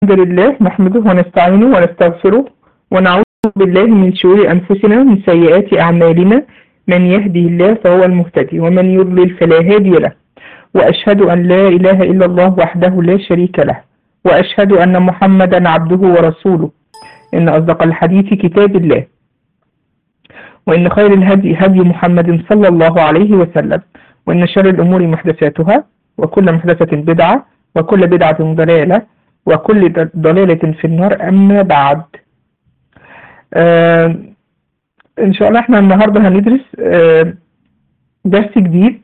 الحمد لله نحمده ونستعينه ونستغفره ونعوذ بالله من شرور أنفسنا ومن سيئات أعمالنا من يهدي الله فهو المهتدي ومن يضلل فلا هادي له وأشهد أن لا إله إلا الله وحده لا شريك له وأشهد أن محمدا عبده ورسوله إن أصدق الحديث كتاب الله وإن خير الهدي هدي محمد صلى الله عليه وسلم وإن شر الأمور محدثاتها وكل محدثة بدعة وكل بدعة ضلالة وكل ضلالة في النار أما بعد آه إن شاء الله إحنا النهاردة هندرس آه درس جديد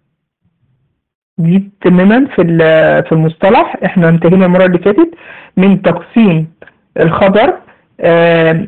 جديد تماما في في المصطلح إحنا انتهينا المرة اللي فاتت من تقسيم الخبر آه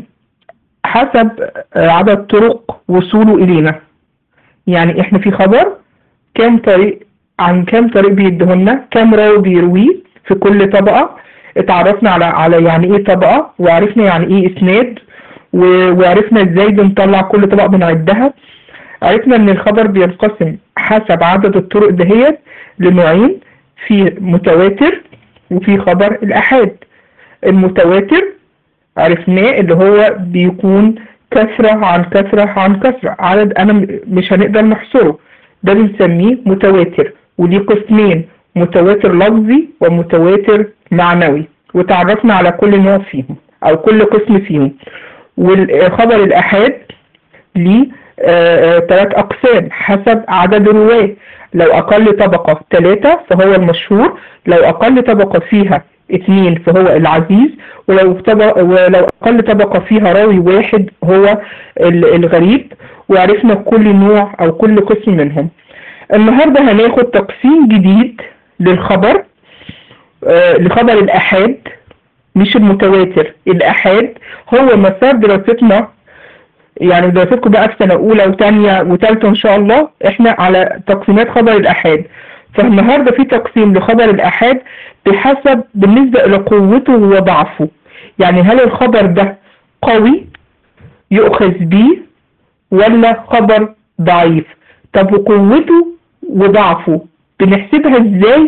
حسب عدد طرق وصوله إلينا يعني إحنا في خبر كام طريق عن كام طريق بيديهولنا كام راوي بيرويه في كل طبقة اتعرفنا على على يعني ايه طبقة وعرفنا يعني ايه اسناد وعرفنا ازاي بنطلع كل طبقة بنعدها عرفنا ان الخبر بينقسم حسب عدد الطرق دهيت لنوعين في متواتر وفي خبر الأحاد المتواتر عرفناه اللي هو بيكون كثرة عن كثرة عن كثرة عدد أنا مش هنقدر نحصره ده بنسميه متواتر وليه قسمين متواتر لفظي ومتواتر معنوي وتعرفنا على كل نوع فيهم أو كل قسم فيهم والخبر الأحاد ليه ثلاث أقسام حسب عدد الرواة لو أقل طبقة ثلاثة فهو المشهور لو أقل طبقة فيها اثنين فهو العزيز ولو طبق ولو أقل طبقة فيها راوي واحد هو الغريب وعرفنا كل نوع أو كل قسم منهم النهاردة هناخد تقسيم جديد للخبر آه لخبر الأحاد مش المتواتر الأحاد هو مسار دراستنا يعني دراستكم بقى في سنة أولى وثانية وثالثة إن شاء الله إحنا على تقسيمات خبر الأحاد فالنهاردة في تقسيم لخبر الأحاد بحسب بالنسبة إلى قوته وضعفه يعني هل الخبر ده قوي يؤخذ به ولا خبر ضعيف طب وقوته وضعفه بنحسبها ازاي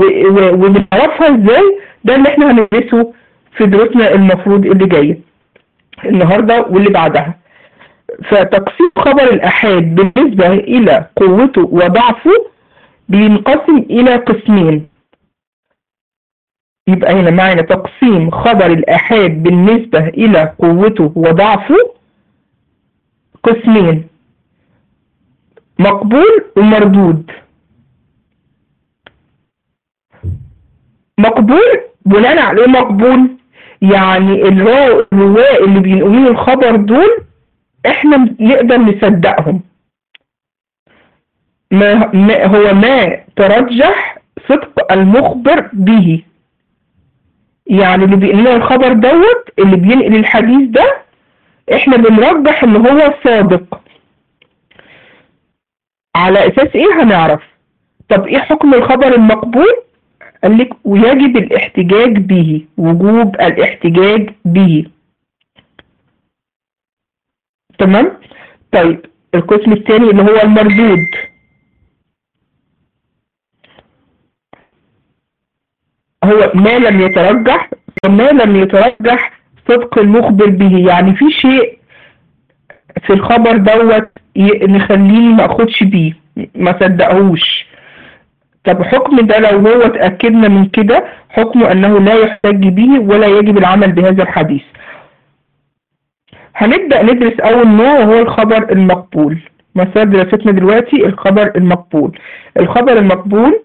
وبنعرفها ازاي ده اللي احنا هندرسه في دروسنا المفروض اللي جايه النهارده واللي بعدها فتقسيم خبر الأحاد بالنسبة إلى قوته وضعفه بينقسم إلى قسمين يبقى هنا معنا تقسيم خبر الأحاد بالنسبة إلى قوته وضعفه قسمين مقبول ومردود مقبول بناء على ايه مقبول يعني الرواة اللي بينقلوا الخبر دول احنا نقدر نصدقهم ما, ما هو ما ترجح صدق المخبر به يعني اللي بينقل الخبر دوت اللي بينقل الحديث ده احنا بنرجح ان هو صادق على اساس ايه هنعرف طب ايه حكم الخبر المقبول قال لك ويجب الاحتجاج به وجوب الاحتجاج به تمام طيب القسم الثاني اللي هو المردود هو ما لم يترجح وما لم يترجح صدق المخبر به يعني في شيء في الخبر دوت نخليه ما اخدش بيه ما صدقهوش طب حكم ده لو هو اتأكدنا من كده حكمه انه لا يحتج به ولا يجب العمل بهذا الحديث هنبدأ ندرس أول نوع وهو الخبر المقبول مسار دراستنا دلوقتي الخبر المقبول الخبر المقبول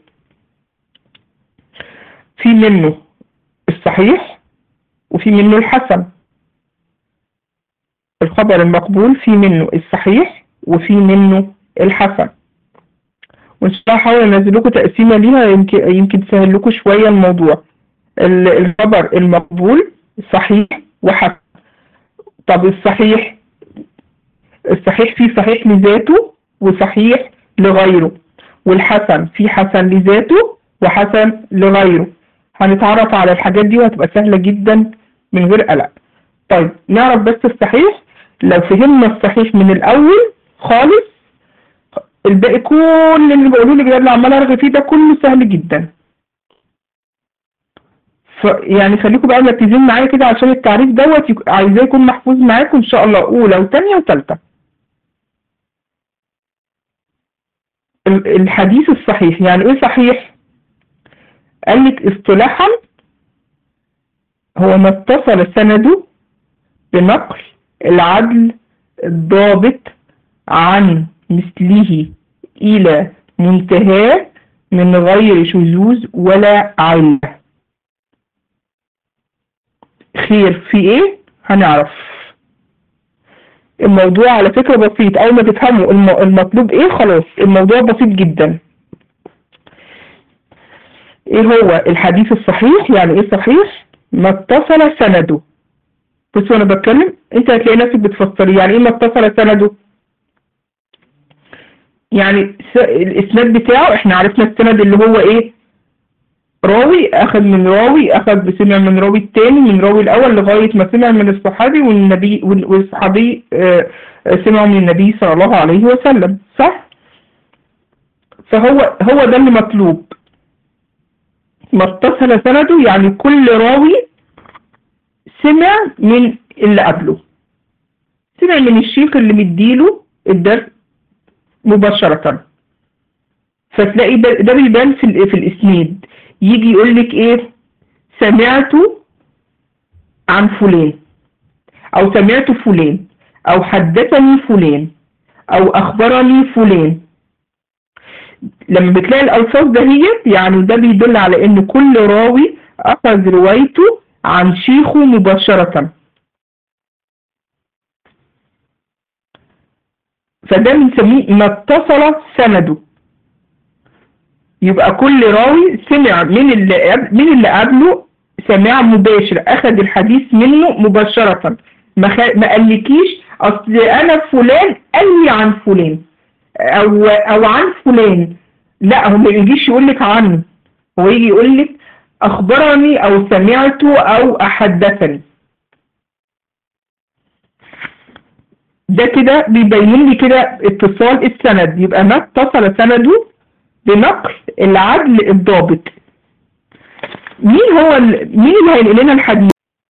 في منه الصحيح وفي منه الحسن الخبر المقبول في منه الصحيح وفي منه الحسن وان شاء الله هحاول انزل لكم تقسيمه ليها يمكن يمكن تسهل لكم شويه الموضوع الخبر المقبول صحيح وحسن طب الصحيح الصحيح فيه صحيح لذاته وصحيح لغيره والحسن في حسن لذاته وحسن لغيره هنتعرف على الحاجات دي وهتبقى سهلة جدا من غير قلق طيب نعرف بس الصحيح لو فهمنا الصحيح من الأول خالص الباقي كل اللي بقوله لك ده اللي عمال ارغي فيه ده كله سهل جدا ف يعني خليكم بقى مركزين معايا كده عشان التعريف دوت يك- عايزاه يكون محفوظ معاكم ان شاء الله اولى وثانيه وثالثه ال- الحديث الصحيح يعني ايه صحيح قال لك اصطلاحا هو ما اتصل سنده بنقل العدل الضابط عن مثله إلى منتهاه من غير شذوذ ولا علة خير في ايه هنعرف الموضوع على فكرة بسيط اول ما تفهموا الم- المطلوب ايه خلاص الموضوع بسيط جدا ايه هو الحديث الصحيح يعني ايه صحيح ما اتصل سنده بص وانا بتكلم انت هتلاقي نفسك بتفسري يعني ايه ما اتصل سنده يعني س- الاسناد بتاعه احنا عرفنا السند اللي هو ايه راوي اخذ من راوي اخذ سمع من راوي التاني من راوي الاول لغاية ما سمع من الصحابي والنبي وال- والصحابي آه، آه، سمعوا من النبي صلى الله عليه وسلم صح فهو هو ده اللي مطلوب ما اتصل سنده يعني كل راوي سمع من اللي قبله سمع من الشيخ اللي مديله الدرس مباشرة فتلاقي ده, ده بيبان في, ال- في الاسناد يجي يقول لك ايه سمعت عن فلان او سمعت فلان او حدثني فلان او اخبرني فلان لما بتلاقي الالفاظ دهيت يعني ده بيدل على ان كل راوي اخذ روايته عن شيخه مباشرة فده بنسميه ما اتصل سنده يبقى كل راوي سمع من اللي قبل من اللي قبله سماع مباشر اخذ الحديث منه مباشرة ما خ... ما قالكيش اصل انا فلان قال لي عن فلان او او عن فلان لا هو ما يجيش يقول لك عنه هو يجي يقول لك اخبرني او سمعته او احدثني ده كده بيبين لي كده اتصال السند يبقى ما اتصل سنده بنقل العدل الضابط مين هو ال... مين اللي هينقل لنا الحديث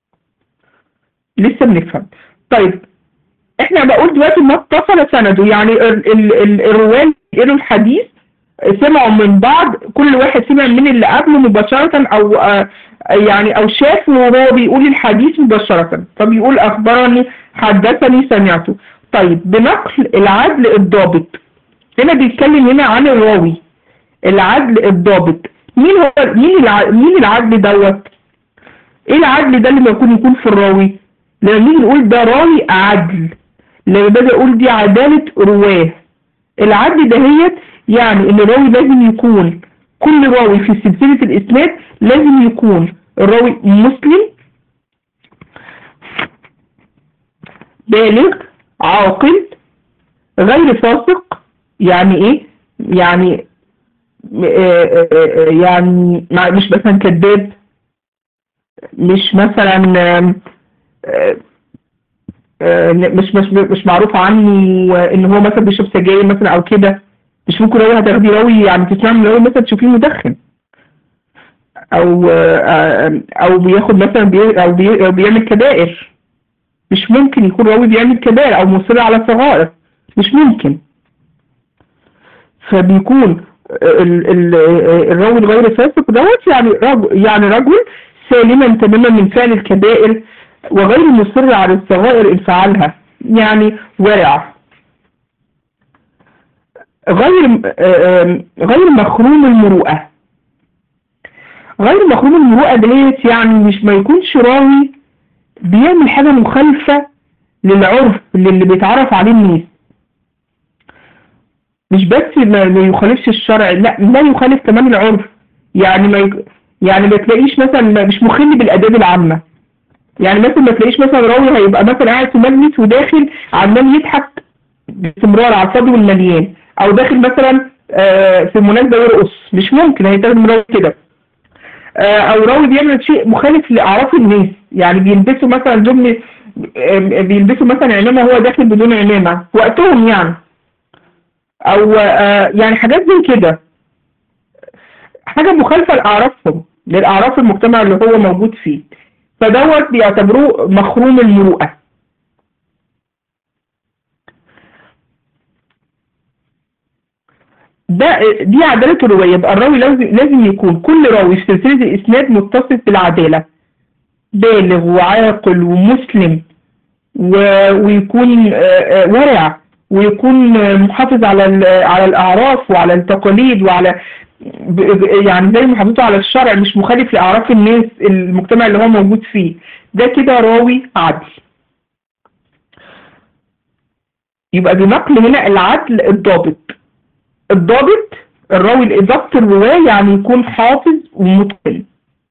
لسه بنفهم طيب احنا بقول دلوقتي ما اتصل سنده يعني ال... ال... ال... الرواه اللي بينقلوا الحديث سمعوا من بعض كل واحد سمع من اللي قبله مباشرة او آه يعني او شاف وهو بيقول الحديث مباشرة فبيقول اخبرني حدثني سمعته طيب بنقل العدل الضابط هنا بيتكلم هنا عن الراوي العدل الضابط مين هو مين الع... مين العدل دوت ايه العدل ده اللي ممكن يكون في الراوي لما نيجي نقول ده راوي عدل لما باجي اقول دي عدالة رواه العدل دهيت يعني ان الراوي لازم يكون كل راوي في سلسلة الاسناد لازم يكون الراوي مسلم بالغ عاقل غير فاسق يعني ايه يعني يعني مش مثلا كذاب مش مثلا مش مش مش معروف عنه ان هو مثلا بيشرب سجاير مثلا او كده مش ممكن راوي هتاخدي راوي يعني تسمعي من راوي مثلا تشوفيه مدخن او او بياخد مثلا بي او, بي أو بيعمل كبائر مش ممكن يكون راوي بيعمل كبائر او مصر على صغائر مش ممكن فبيكون ال ال الراوي الغير فاسق دوت يعني رجل يعني رجل سالما تماما من فعل الكبائر وغير مصر على الصغائر انفعالها يعني ورع غير غير مخروم المروءة غير مخروم المروءة ديت يعني مش ما يكونش راوي بيعمل حاجة مخالفة للعرف اللي بيتعرف عليه الناس مش بس ما يخالفش الشرع لا لا يخالف كمان العرف يعني ما يك... يعني ما تلاقيش مثلا مش مخل بالاداب العامه يعني مثلا ما تلاقيش مثلا راوي هيبقى مثلا قاعد في مجلس وداخل عمال يضحك باستمرار على الفاضي والمليان او داخل مثلا آه في مناسبه يرقص مش ممكن هيتاخد راوي كده آه او راوي بيعمل شيء مخالف لاعراف الناس يعني بيلبسوا مثلا جمله بيلبسوا مثلا عمامه وهو داخل بدون عمامه وقتهم يعني او آه يعني حاجات زي كده حاجة مخالفة لأعرافهم للأعراف المجتمع اللي هو موجود فيه فدوت بيعتبروه مخروم المروءة ده دي عدالة الرواية يبقى الراوي لازم لازم يكون كل راوي في سلسلة الإسناد متصف بالعدالة بالغ وعاقل ومسلم و- ويكون آه، آه، ورع ويكون آه، محافظ على ال- على الأعراف وعلى التقاليد وعلى ب- ب- يعني زي محافظته على الشرع مش مخالف لأعراف الناس المجتمع اللي هو موجود فيه ده كده راوي عدل يبقى بنقل هنا العدل الضابط الضابط الراوي ضبط الرواية يعني يكون حافظ ومتقن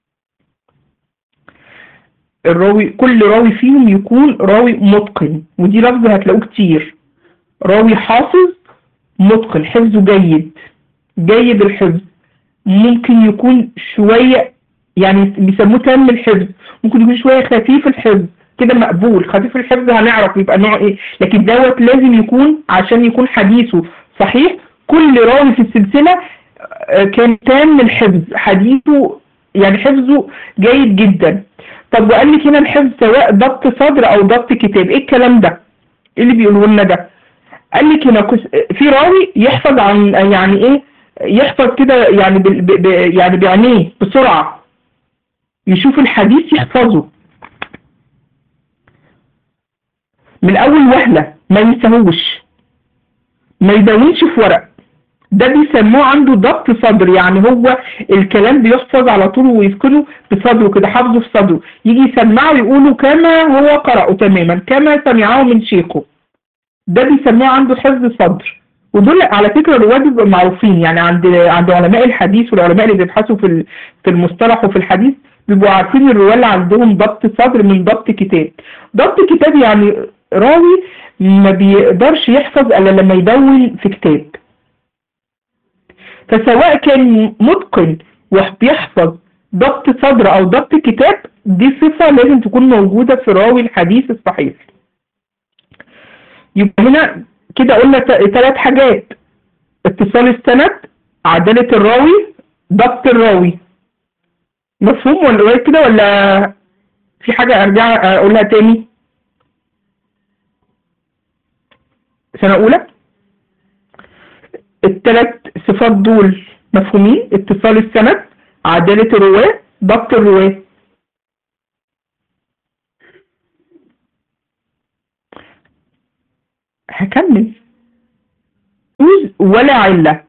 الراوي كل راوي فيهم يكون راوي متقن ودي لفظ هتلاقوه كتير راوي حافظ متقن حفظه جيد جيد الحفظ ممكن يكون شوية يعني بيسموه تام الحفظ ممكن يكون شوية خفيف الحفظ كده مقبول خفيف الحفظ هنعرف يبقى نوع ايه لكن دوت لازم يكون عشان يكون حديثه صحيح كل راوي في السلسلة آه، كان تام الحفظ حديثه يعني حفظه جيد جدا طب وقال لك هنا الحفظ سواء ضبط صدر او ضبط كتاب ايه الكلام ده ايه اللي بيقولوا لنا ده قال لك هنا كس- في راوي يحفظ عن يعني ايه يحفظ كده يعني ب... ب... ب... يعني بعينيه بسرعة يشوف الحديث يحفظه من اول وهلة ما ينساهوش ما يدونش في ورق ده بيسموه عنده ضبط صدر يعني هو الكلام بيحفظ على طول ويسكنه بصدره كده حافظه في صدره يجي يسمعه يقوله كما هو قرأه تماما كما سمعه من شيخه ده بيسموه عنده حفظ صدر ودول على فكرة الرواد بيبقوا معروفين يعني عند عند علماء الحديث والعلماء اللي بيبحثوا في ال- في المصطلح وفي الحديث بيبقوا عارفين الرواه اللي عندهم ضبط صدر من ضبط كتاب ضبط كتاب يعني راوي ما بيقدرش يحفظ الا لما يدون في كتاب فسواء كان متقن وبيحفظ ضبط صدر او ضبط كتاب دي صفة لازم تكون موجودة في راوي الحديث الصحيح يبقى هنا كده قلنا ثلاث حاجات اتصال السند عدالة الراوي ضبط الراوي مفهوم ولا قريب كده ولا في حاجة ارجع اقولها تاني سنة اولى الثلاث صفات دول مفهومين اتصال السند عدالة الرواة ضبط الرواة هكمل شذوذ ولا علة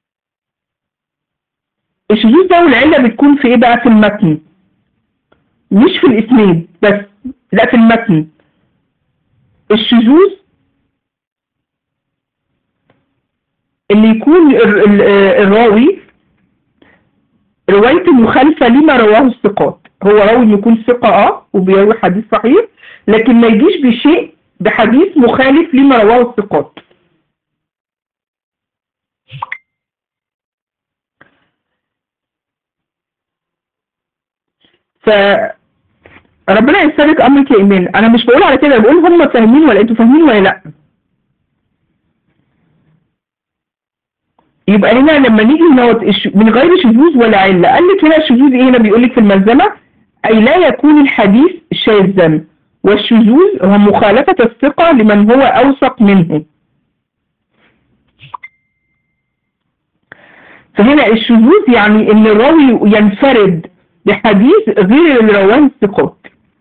الشذوذ ده والعلة بتكون في ايه بقى في المتن مش في الاسناد بس لا في المتن الشذوذ اللي يكون ال- ال- الراوي روايته مخالفة لما رواه الثقات هو راوي يكون ثقة اه وبيروي حديث صحيح لكن ما يجيش بشيء بحديث مخالف لما رواه الثقات ف ربنا يسلك امرك يا ايمان انا مش بقول على كده بقول هم فاهمين ولا انتوا فاهمين ولا لا يبقى هنا لما نيجي نوت الش- من غير شذوذ ولا علة قال لك هنا الشذوذ ايه هنا بيقول لك في الملزمة اي لا يكون الحديث شاذا والشذوذ هو مخالفة الثقة لمن هو اوثق منه فهنا الشذوذ يعني ان الراوي ينفرد بحديث غير اللي رواه الثقات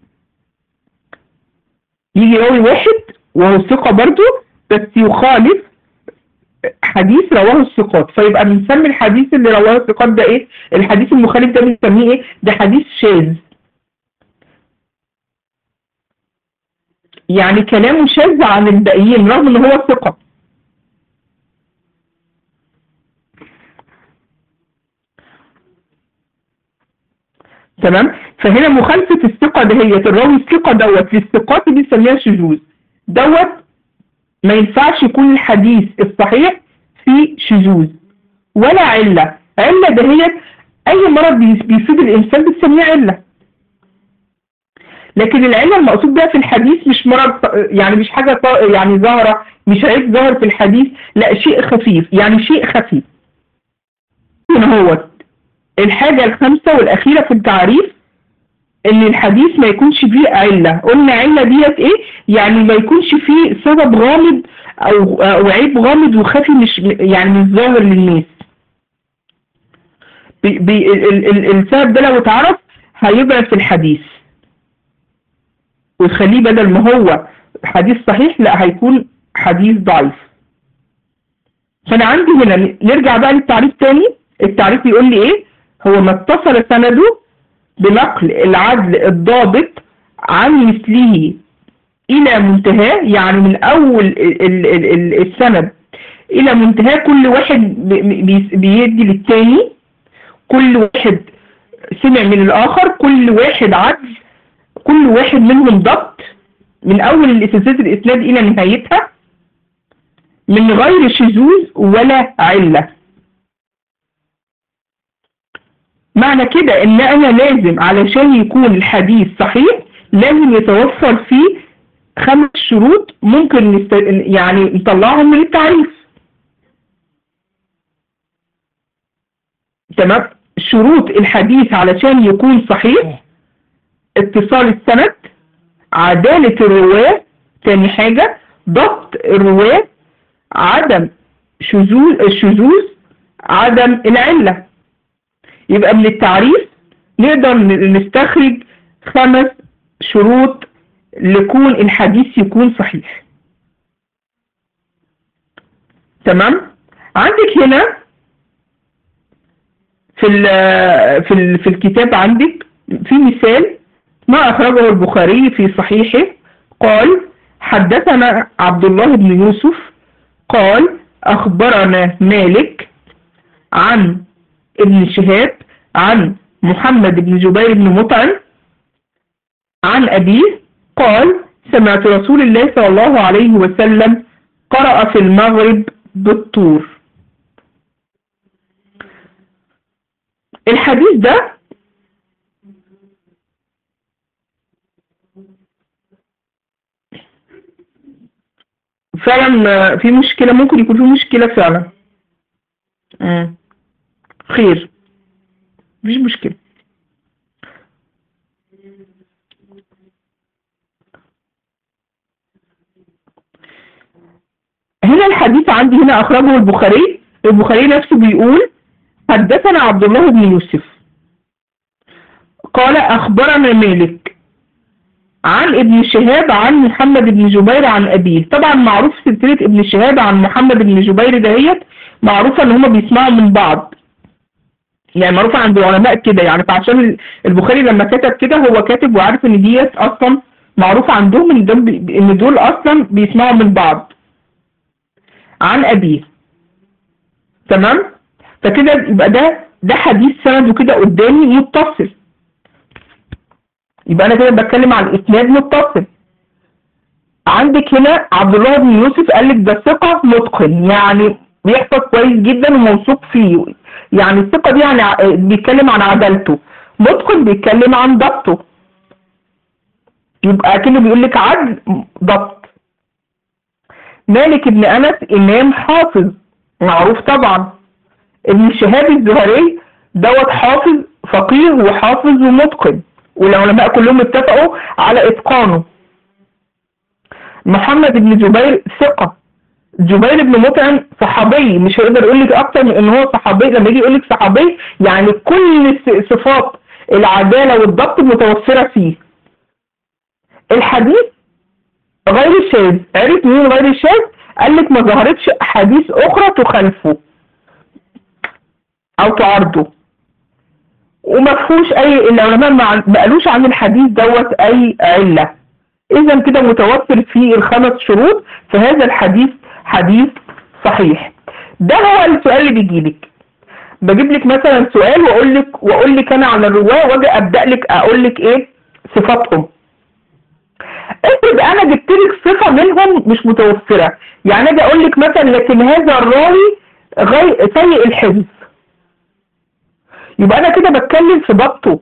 يجي راوي واحد وهو ثقة برضه بس يخالف حديث رواه الثقات فيبقى بنسمي الحديث اللي رواه الثقات ده ايه الحديث المخالف ده بنسميه ايه ده حديث شاذ يعني كلامه شاذ عن الباقيين رغم ان هو ثقة تمام فهنا مخالفة الثقة دهيت الراوي الثقة دوت للثقات دي بنسميها شذوذ دوت ما ينفعش يكون الحديث الصحيح فيه شذوذ ولا علة علة دهيت أي مرض بيس- بيصيب الإنسان بتسميه علة لكن العلة المقصود بها في الحديث مش مرض يعني مش حاجة ط- يعني ظاهرة مش عيب ظاهر في الحديث لا شيء خفيف يعني شيء خفيف هنا هو الحاجة الخامسة والأخيرة في التعريف إن الحديث ما يكونش فيه علة قلنا علة ديت إيه يعني ما يكونش فيه سبب غامض أو, أو عيب غامض وخفي مش يعني مش ظاهر للناس بي بي ال ال السبب ده لو اتعرف هيبعد في الحديث وتخليه بدل ما هو حديث صحيح لا هيكون حديث ضعيف فانا عندي هنا نرجع بقى للتعريف تاني التعريف بيقول لي ايه هو ما اتصل سنده بنقل العدل الضابط عن مثله الى منتهاه يعني من اول ال ال ال السند الى منتهاه كل واحد بيدي للتاني كل واحد سمع من الاخر كل واحد عدل كل واحد منهم ضبط من اول الاساسات الاسناد الى نهايتها من غير شذوذ ولا علة معنى كده ان انا لازم علشان يكون الحديث صحيح لازم يتوفر فيه خمس شروط ممكن نست... يعني نطلعهم من التعريف تمام شروط الحديث علشان يكون صحيح اتصال السند عدالة الرواة تاني حاجة ضبط الرواة عدم شذوذ الشذوذ عدم العلة يبقى من التعريف نقدر نستخرج خمس شروط لكون الحديث يكون صحيح تمام عندك هنا في ال في ال في الكتاب عندك في مثال ما أخرجه البخاري في صحيحه قال حدثنا عبد الله بن يوسف قال أخبرنا مالك عن ابن شهاب عن محمد بن جبير بن مطعم عن أبيه قال سمعت رسول الله صلى الله عليه وسلم قرأ في المغرب بالطور الحديث ده فعلا في مشكلة ممكن يكون في مشكلة فعلا مم. خير مفيش مشكلة هنا الحديث عندي هنا أخرجه البخاري البخاري نفسه بيقول حدثنا عبد الله بن يوسف قال أخبرنا مالك عن ابن شهاب عن محمد بن جبير عن أبيه طبعا معروف سلسلة ابن شهاب عن محمد بن جبير دهيت معروفة ان هما بيسمعوا من بعض يعني معروفة عند العلماء كده يعني فعشان البخاري لما كتب كده هو كاتب وعارف ان ديت اصلا معروفة عندهم ان دول, ان دول اصلا بيسمعوا من بعض عن ابيه تمام فكده يبقى ده ده حديث سند وكده قدامي متصل يبقى انا كده بتكلم عن اسناد متصل عندك هنا عبد الله بن يوسف قال لك ده ثقة متقن يعني بيحفظ كويس جدا وموثوق فيه يعني الثقة دي يعني بيتكلم عن عدالته متقن بيتكلم عن ضبطه يبقى كده بيقول لك عدل ضبط مالك بن انس امام حافظ معروف طبعا ابن شهاب الزهري دوت حافظ فقيه وحافظ ومتقن والعلماء كلهم اتفقوا على اتقانه محمد بن جبير ثقة جبير بن مطعم صحابي مش هيقدر يقول لك اكتر من ان هو صحابي لما يجي يقول لك صحابي يعني كل صفات العدالة والضبط متوفرة فيه الحديث غير شاذ عرف مين غير شاذ قال لك ما ظهرتش احاديث اخرى تخالفه او تعارضه وما فيهوش اي العلماء ما قالوش عن الحديث دوت اي عله اذا كده متوفر فيه الخمس شروط فهذا الحديث حديث صحيح ده هو السؤال اللي بيجي لك بجيب لك مثلا سؤال واقول لك واقول لك انا على الرواه واجي ابدا لك اقول لك ايه صفاتهم افرض انا جبت لك صفه منهم مش متوفره يعني اجي اقول لك مثلا لكن هذا الراوي غير سيء الحفظ يبقى انا كده بتكلم في ضبطه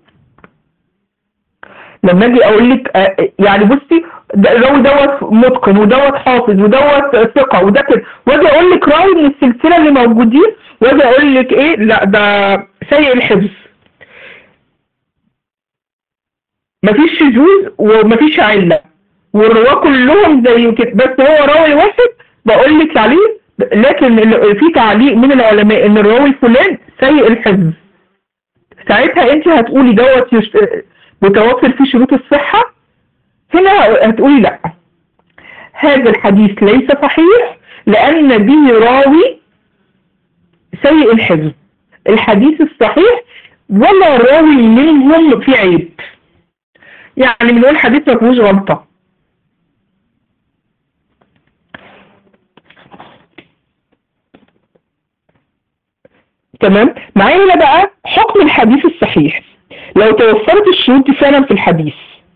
لما اجي اقول لك يعني بصي الراوي دوت متقن ودوت حافظ ودوت ثقه وده كده واجي اقول لك راوي من السلسله اللي موجودين واجي اقول لك ايه لا ده سيء الحفظ مفيش شذوذ ومفيش علة والرواه كلهم زي كده بس هو راوي واحد بقول لك عليه لكن ال- في تعليق من العلماء ان الراوي فلان سيء الحفظ ساعتها انت هتقولي دوت يش- متوفر فيه شروط الصحة هنا هتقولي لا هذا الحديث ليس صحيح لأن به راوي سيء الحفظ الحديث الصحيح ولا راوي منهم في عيب يعني بنقول حديث ما فيهوش غلطة تمام معايا هنا بقى حكم الحديث الصحيح لو توفرت الشروط دي فعلا في الحديث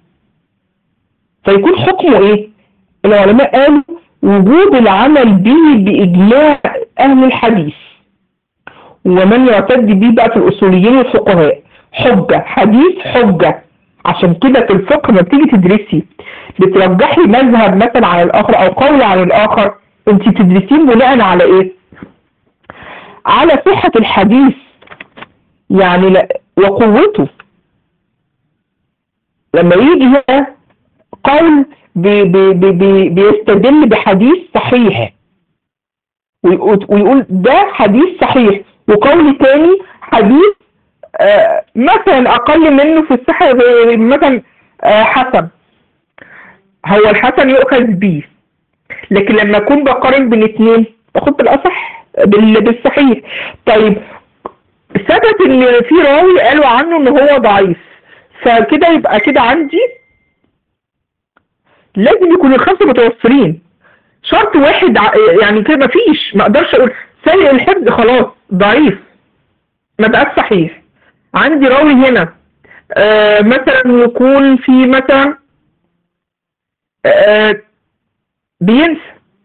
فيكون حكمه ايه العلماء قالوا وجوب العمل به بإجماع أهل الحديث ومن يعتد به بقى في الأصوليين والفقهاء حجة حديث حجة عشان كده في الفقه لما بتيجي تدرسي بترجحي مذهب مثلا على الآخر أو قول على الآخر انت تدرسيه بناء على ايه على صحة الحديث يعني لا وقوته لما يجي هنا قول بي بي بي بي بيستدل بحديث صحيح ويقول ويقول ده حديث صحيح وقول تاني حديث آه مثلا أقل منه في الصحة زي مثلا آه حسن هو الحسن يؤخذ بيه لكن لما أكون بقارن بين اتنين باخد بالأصح بال- بالصحيح طيب ثبت ان في راوي قالوا عنه ان هو ضعيف فكده يبقى كده عندي لازم يكون الخمسه متوفرين شرط واحد ع- يعني كده مفيش ما اقدرش اقول سيء الحفظ خلاص ضعيف ما بقاش صحيح عندي راوي هنا آه مثلا يكون في مثلا آه بينسى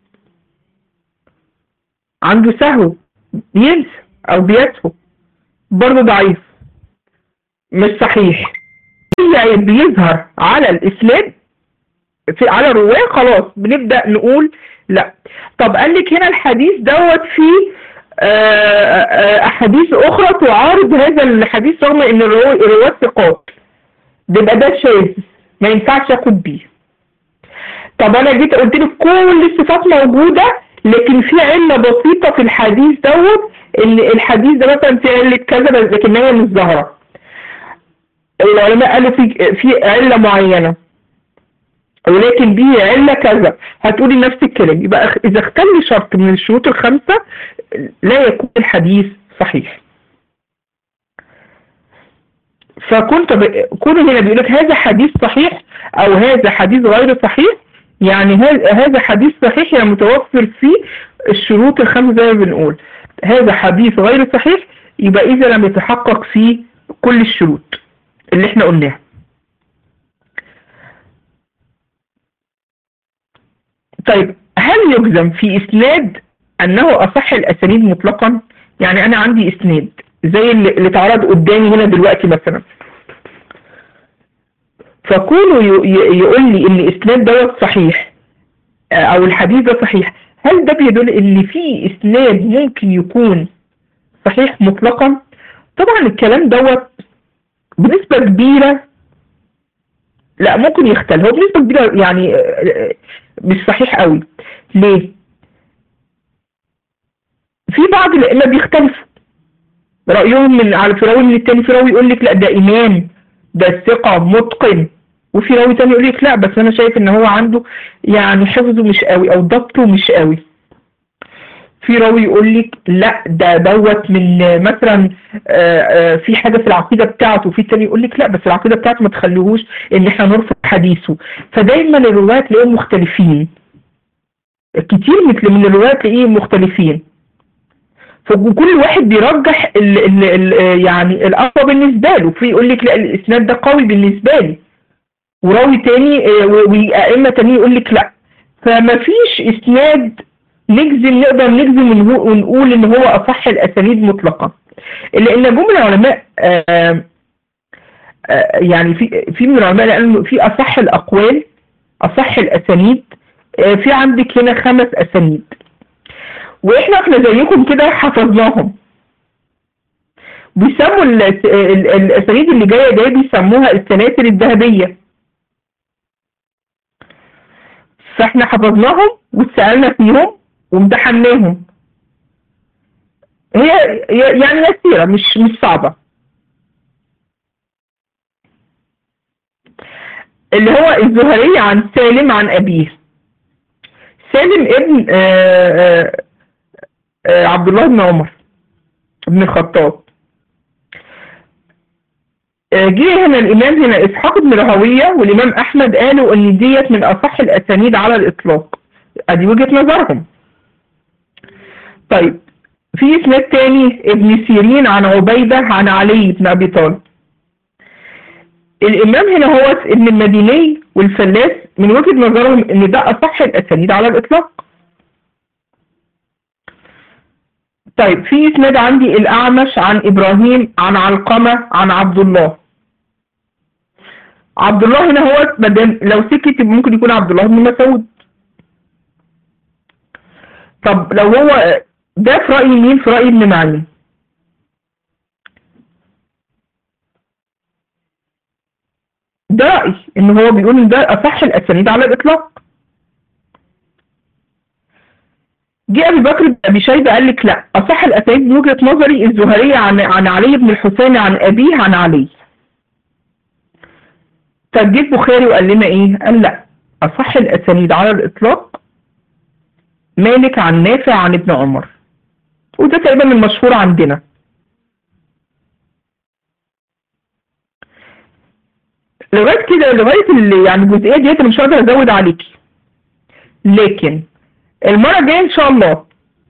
عنده سهو بينسى او بيسهو برضه ضعيف مش صحيح اي عيب بيظهر على الاسلام في على الرواه خلاص بنبدا نقول لا طب قال لك هنا الحديث دوت فيه آه، آه، احاديث اخرى تعارض هذا الحديث رغم ان الروا- الرواه ثقات بيبقى ده شاذ ما ينفعش اخد بيه طب انا جيت قلت لك كل الصفات موجوده لكن في عله بسيطه في الحديث دوت ان الحديث ده مثلا في عله كذا بس لكن هي مش ظاهره العلماء قالوا في في عله معينه ولكن دي علة كذا هتقولي نفس الكلام يبقى أخ- إذا اختل شرط من الشروط الخمسة لا يكون الحديث صحيح فكنت ب... كون هنا بيقول لك هذا حديث صحيح أو هذا حديث غير صحيح يعني هذا هذا حديث صحيح يعني متوفر فيه الشروط الخمسة زي ما بنقول هذا حديث غير صحيح يبقى إذا لم يتحقق فيه كل الشروط اللي احنا قلناها طيب هل يجزم في إسناد أنه أصح الأسانيد مطلقا؟ يعني أنا عندي إسناد زي اللي اللي اتعرض قدامي هنا دلوقتي مثلا فكونه ي- ي- يقول لي إن الإسناد دوت صحيح آه، أو الحديث ده صحيح هل ده بيدل إن في إسناد ممكن يكون صحيح مطلقا؟ طبعا الكلام دوت بنسبة كبيرة لا ممكن يختل هو بنسبة كبيرة يعني آه، آه، مش صحيح قوي ليه في بعض الائمه بيختلفوا رايهم من على في راوي من التاني في راوي يقول لك لا ده امام ده ثقه متقن وفي راوي تاني يقول لك لا بس انا شايف ان هو عنده يعني حفظه مش قوي او ضبطه مش قوي في راوي يقول لك لا ده دوت من آه، مثلا آه، آه، في حاجه في العقيده بتاعته وفي تاني يقول لك لا بس العقيده بتاعته ما تخليهوش ان احنا نرفض حديثه فدايما الرواة تلاقيهم مختلفين كتير مثل من الرواة تلاقيهم مختلفين فكل واحد بيرجح ال ال ال يعني الاقوى بالنسبه له في يقول لك لا الاسناد ده قوي بالنسبه لي وراوي تاني آه، و- وائمه تاني يقول لك لا فما فيش اسناد نجزم نقدر نجزم ونهو- ونقول ان هو اصح الاسانيد مطلقا الا ان جم العلماء آه آه، يعني في في من العلماء قالوا في اصح الاقوال اصح الاسانيد آه، في عندك هنا خمس اسانيد واحنا احنا زيكم كده حفظناهم بيسموا ال- ال- الاسانيد اللي جايه دي بيسموها السلاسل الذهبيه فاحنا حفظناهم واتسالنا فيهم وامتحناهم هي هي- يعني يسيره مش مش صعبه اللي هو الزهري عن سالم عن أبيه سالم ابن آه، آه، آه، عبد الله بن عمر بن الخطاب آه، جه هنا الإمام هنا إسحاق بن راهوية والإمام أحمد قالوا إن ديت من أصح الأسانيد على الإطلاق أدي وجهة نظرهم طيب في إسناد تاني ابن سيرين عن عبيدة عن علي بن أبي طالب الإمام هنا هو ابن المديني والفلاس من وجهة نظرهم إن ده أصح الأسانيد على الإطلاق. طيب في إسناد عندي الأعمش عن إبراهيم عن علقمة عن عبد الله. عبد الله هنا هو مادام لو سكت يبقى ممكن يكون عبد الله بن مسعود. طب لو هو ده في رأي مين؟ في رأي ابن معين. ده رأي ان هو بيقول ان ده اصح الاسانيد على الاطلاق جه ابي بكر بن ابي شيبه قال لك لا اصح الاسانيد من وجهه نظري الزهريه عن عن علي بن الحسين عن ابيه عن علي طب جه البخاري وقال لنا ايه قال لا اصح الاسانيد على الاطلاق مالك عن نافع عن ابن عمر وده تقريبا المشهور عندنا لغايه كده لغايه اللي يعني الجزئيه ديت انا مش هقدر ازود عليكي لكن المره الجايه ان شاء الله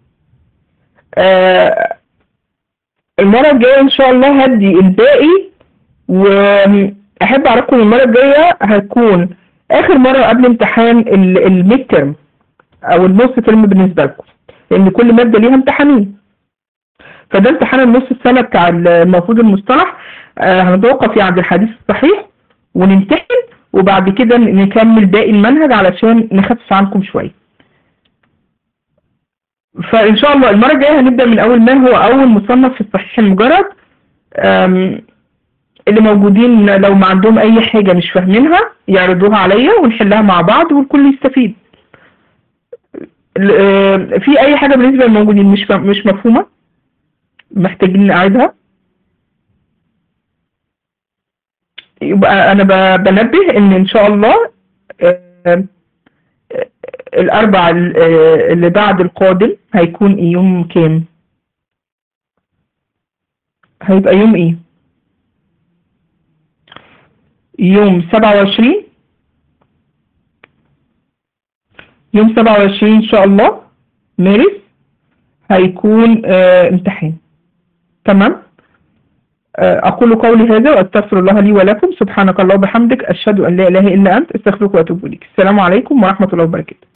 آه المره الجايه ان شاء الله هدي الباقي واحب اعرفكم المره الجايه هتكون اخر مره قبل امتحان الميد ترم او النص ترم بالنسبه لكم لان كل ماده ليها امتحانين فده امتحان النص السنه بتاع المفروض المصطلح آه هنتوقف فيه عند الحديث الصحيح ونمتحن وبعد كده نكمل باقي المنهج علشان نخفف عنكم شويه فان شاء الله المره الجايه هنبدا من اول ما هو اول مصنف في الصحيح المجرد اللي موجودين لو ما عندهم اي حاجه مش فاهمينها يعرضوها عليا ونحلها مع بعض والكل يستفيد في اي حاجه بالنسبه للموجودين مش مش مفهومه محتاجين نعيدها يبقى انا بنبه ان ان شاء الله الاربع اللي بعد القادم هيكون يوم كام هيبقى يوم ايه يوم سبعة وعشرين يوم سبعة وعشرين ان شاء الله مارس هيكون اه امتحان تمام أقول قولي هذا وأستغفر الله لي ولكم سبحانك الله وبحمدك أشهد أن لا إله إلا أنت أستغفرك وأتوب إليك السلام عليكم ورحمة الله وبركاته